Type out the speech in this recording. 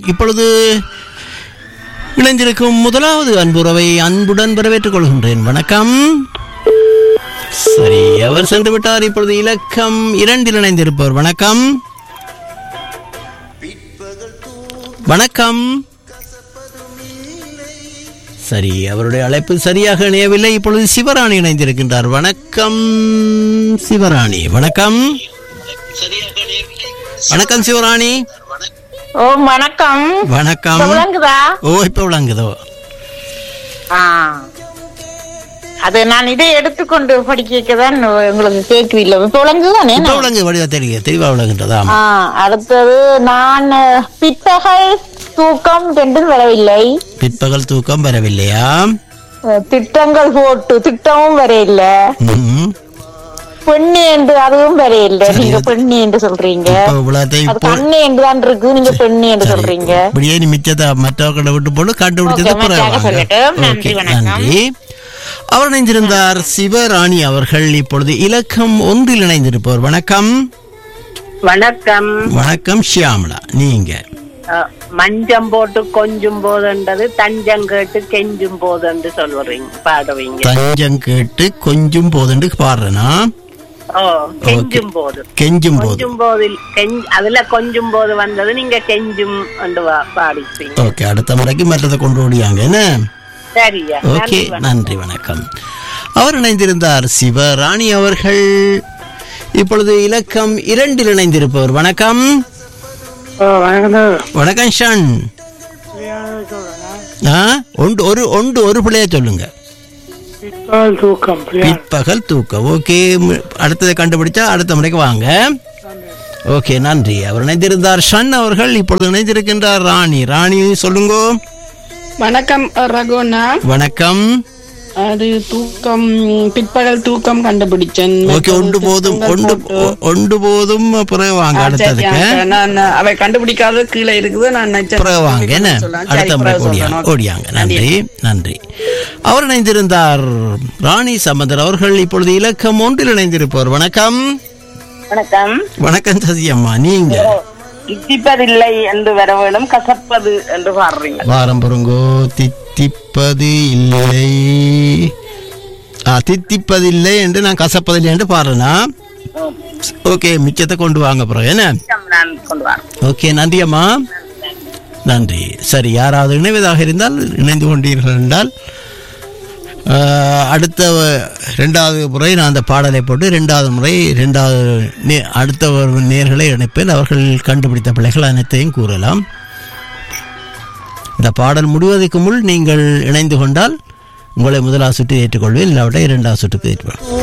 இப்பொழுது இணைந்திருக்கும் முதலாவது அன்புறவை அன்புடன் வரவேற்றுக் கொள்கின்றேன் வணக்கம் சரி அவர் சென்று விட்டார் இப்பொழுது இலக்கம் இரண்டில் இணைந்திருப்பவர் வணக்கம் வணக்கம் சரி அவருடைய அழைப்பு சரியாக இணையவில்லை இப்பொழுது சிவராணி இணைந்திருக்கின்றார் வணக்கம் சிவராணி வணக்கம் வணக்கம் சிவராணி ஓ வணக்கம் வணக்கம் இப்ப விளங்குதா ஓ இப்ப விளங்குதோ ஆ. அது நான் இதை எடுத்துக்கொண்டு படிக்க தான் உங்களுக்கு கேட்கவில்லை இப்ப விளங்குதானே இப்ப விளங்கு வடிவா தெரியுது தெளிவா விளங்குன்றதா ஆ அடுத்தது நான் பித்தகல் தூக்கம் ரெண்டும் வரவில்லை பிற்பகல் தூக்கம் வரவில்லையா அஹ், திட்டங்கள் போட்டு திட்டமும் வரையில்லை ம். பெண்ணு என்று அதுவும் வரையில்லை நீங்க பெண்ணு என்று சொல்றீங்க இப்ப இவ்வளத்தை அது இப்போ கண்ணு என்று தான் இருக்கு நீங்க பெண்ணு என்று சொல்றீங்க இப்படியே நீ மிச்சத்தை மற்றவர்களை விட்டு போட்டு கண்டுபிடிச்சது ஓகே, மற்றாக சொல்லட்டும். நன்றி, ஓகே வணக்கம். நன்றி அவர் இணைந்திருந்தார் சிவராணி அவர்கள் இப்பொழுது இலக்கம் ஒன்றில் இணைந்திருப்பவர் வணக்கம் வணக்கம் வணக்கம் ஷியாமலா நீங்க அஹ், மஞ்சம் போட்டு கொஞ்சும் போதுன்றது தஞ்சம் கேட்டு கெஞ்சும் போதுன்னு சொல்லுறீங்க பாடுவீங்க தஞ்சம் கேட்டு கொஞ்சம் போதுண்டு பாடுறேனா ஓ கெஞ்சும் போது கெஞ்சும் போது கொஞ்சும் போதில் கெஞ்ச் அதுல கொஞ்சும் போது வந்தது நீங்க கெஞ்சும் என்று வா- பாடிப்பீங்க ஓகே அடுத்த முறைக்கு மற்றதை கொண்டு ஓடியாங்க என்ன சரியா ஓகே நன்றி, வணக்கம். நன்றி வணக்கம் அவர் இணைந்திருந்தார் சிவராணி அவர்கள் இப்பொழுது இலக்கம் இரண்டில் இணைந்திருப்பவர் வணக்கம் வணக்கம் ஷான் ஆ ஒன்று ஒரு ஒன்று ஒரு பிள்ளைய சொல்லுங்க தூக்கம் பிற்பகல் தூக்கம் ஓகே ம- அடுத்ததை கண்டுபிடிச்சா அடுத்த முறைக்கு வாங்க ஓகே நன்றி அவர் இணைந்திருந்தார் ஷன் அவர்கள் இப்பொழுது இணைந்திருக்கின்றார் ராணி ராணி சொல்லுங்க வணக்கம் ரகுனா வணக்கம் அது தூக்கம் பிற்பகல் தூக்கம் கண்டுபிடிச்சேன் ஓகே ஒன்று போதும் ஒன்று ஒன்று போதும் பிறகு வாங்க அடுத்ததுக்கு நான் அவை கண்டுபிடிக்காத கீழே இருக்குது நான் நினைச்சேன் பிறகு வாங்க என்ன சொல்லலாம். சரி, அடுத்த முறை பிறகு ஓடியாங்க சொல்றேன். ஓடியாங்க நன்றி நன்றி அவர் இணைந்திருந்தார் ராணி சம்பந்தர் அவர்கள் இப்பொழுது இலக்கம் ஒன்றில் இணைந்திருப்பவர் வணக்கம் வணக்கம் வணக்கம் சசியம்மா நீங்க இத்திப்பதில்லை என்று வர வேணும் கசப்பது என்று பாடுறீங்க வாரம் பொருங்கோ தித்திப்பது இல்லை ஆ தித்திப்பதில்லை என்று நான் கசப்பதில்லை என்று பாடுறேனா ஓகே மிச்சத்தை கொண்டு வாங்க பிறகு என்ன நான் கொண்டு வரேன் ஓகே நன்றி அம்மா நன்றி சரி யாராவது இணைவதாக இருந்தால் இணைந்து கொண்டீர்கள் என்றால் ஆஹ், அடுத்த ரெண்டாவது முறை நான் அந்த பாடலை போட்டு ரெண்டாவது முறை ரெண்டாவது நே- அடுத்த ஒரு நேர்களை இணைப்பேன் அவர்கள் கண்டுபிடித்த பிள்ளைகள் அனைத்தையும் கூறலாம் இந்த பாடல் முடிவதற்கு முன் நீங்கள் இணைந்து கொண்டால் உங்களை முதலாவது சுற்று ஏற்றுக்கொள்வேன் இல்லாவிட்டால் இரண்டாவது சுற்றுக்கு ஏற்றுக்கொள்வேன்